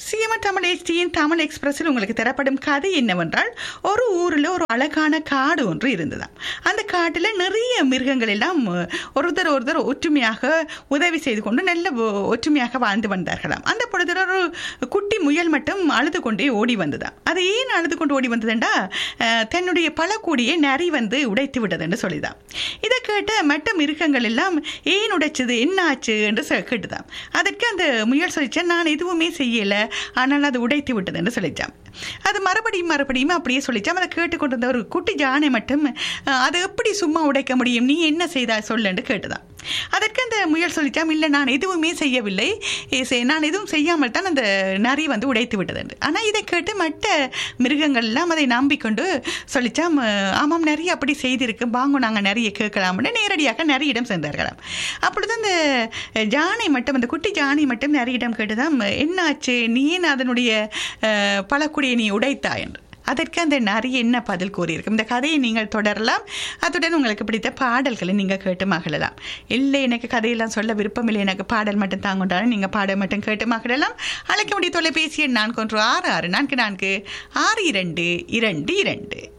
CM Tamil HDயின் Tamil எக்ஸ்பிரஸில் உங்களுக்கு தரப்படும் கதை என்னவென்றால் ஒரு ஊரில் ஒரு அழகான காடு ஒன்று இருந்ததாம் அந்த காட்டில் நிறைய மிருகங்கள் எல்லாம் அஹ், ஒருத்தர் ஒருத்தர் ஒற்றுமையாக உதவி செய்து கொண்டு நல்ல ஒ- ஒற்றுமையாக வாழ்ந்து வந்தார்களாம் அந்த பொழுதுல ஒரு குட்டி முயல் மட்டும் அழுது கொண்டே ஓடி வந்ததாம் அது ஏன் அழுது கொண்டு ஓடி வந்ததுண்டா அஹ், தன்னுடைய பழக்கூடியை நரி வந்து உடைத்து விட்டதுன்னு சொல்லிதான் இதை கேட்ட மற்ற மிருகங்கள் எல்லாம் ஏன் உடைச்சது என்ன ஆச்சு என்று சொ- கேட்டுதான் அதற்கு அந்த முயல் சொல்லிச்சேன் நான் எதுவுமே செய்யலை ஆனால் அது உடைத்து விட்டதுன்னு சொல்லிச்சான் அது மறுபடியும் மறுபடியும் அப்படியே சொல்லிச்சான் அதை கேட்டுக்கொண்டிருந்த ஒரு குட்டி ஜானை மட்டும் அஹ், அதை எப்படி சும்மா உடைக்க முடியும் நீ என்ன செய்தாய் சொல்லுன்னு கேட்டுதான் அதற்கு அந்த முயல் சொல்லிச்சாம் இல்லை நான் எதுவுமே செய்யவில்லை ஏ, செ- நான் எதுவும் செய்யாமல் தான் அந்த நரி வந்து உடைத்து விட்டது ஆனால் இதை கேட்டு மற்ற மிருகங்கள் எல்லாம் அதை நம்பிக்கொண்டு சொல்லிச்சாம் "அஹ், ஆமாம் நிறைய அப்படி செய்திருக்கு வாங்க நாங்கள் நிறைய கேட்கலாம்னு நேரடியாக நரியிடம் சென்றார்களாம் அப்பொழுது அந்த ஜானை மட்டும் அந்த குட்டி ஜானை மட்டும் நரியிடம் கேட்டுதான் என்னாச்சு நீ ஏன் அதனுடைய அஹ், பழக்குடியை நீ உடைத்தாய் என்று அதற்கு அந்த நரி என்ன பதில் கூறியிருக்கும் இந்த கதையை நீங்கள் தொடரலாம் அத்துடன் உங்களுக்கு பிடித்த பாடல்களை நீங்கள் கேட்டு மகிழலாம் இல்லை எனக்கு கதையெல்லாம் சொல்ல விருப்பம் இல்லை எனக்கு பாடல் மட்டும் தாங்கொண்டாலும் நீங்கள் பாடல் மட்டும் கேட்டு மகிழலாம் அழைக்க முடிய தொலைபேசி எண் நான்கு ஒன்று ஆறு ஆறு நான்கு நான்கு ஆறு இரண்டு இரண்டு இரண்டு